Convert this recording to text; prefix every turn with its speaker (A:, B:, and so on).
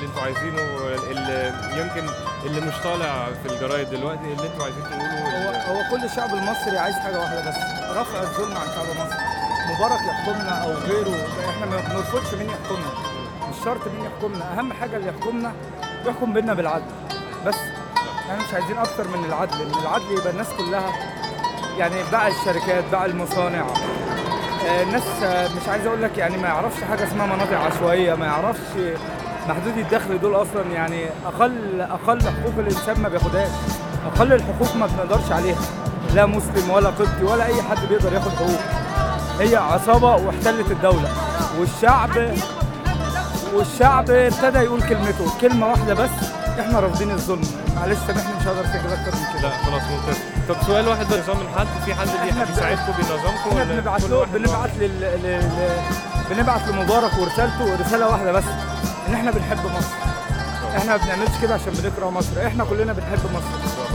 A: انتوا عايزينه اللي يمكن اللي مش طالع في الجرايد دلوقتي اللي انتوا عايزين
B: هو
A: تقولوه
B: هو كل الشعب المصري عايز حاجه واحده بس رفع الظلم عن شعب مصر مبارك يحكمنا او غيره احنا ما بنرفضش مين يحكمنا مش شرط مين يحكمنا اهم حاجه اللي يحكمنا يحكم بينا بالعدل بس احنا مش عايزين اكتر من العدل ان العدل يبقى الناس كلها يعني باع الشركات باع المصانع آه، الناس آه، مش عايز اقول لك يعني ما يعرفش حاجه اسمها مناطق عشوائيه ما يعرفش محدودي الدخل دول اصلا يعني اقل اقل حقوق الانسان ما بياخدهاش اقل الحقوق ما بنقدرش عليها لا مسلم ولا قبطي ولا اي حد بيقدر ياخد حقوق هي عصابه واحتلت الدوله والشعب والشعب ابتدى يقول كلمته كلمه واحده بس احنا رافضين الظلم معلش سامحني مش هقدر اسجل اكتر من كده
A: لا خلاص ممتاز طب سؤال واحد بس نظام من حد في حد
B: إحنا
A: بي-
B: بن-
A: بيساعدكم بينظمكم
B: احنا
A: ولا
B: بنبعت
A: كل
B: له
A: واحد
B: بنبعت لل... لل... بنبعت لمبارك ورسالته رساله واحده بس ان احنا بنحب مصر احنا ما بنعملش كده عشان بنكره مصر احنا كلنا بنحب مصر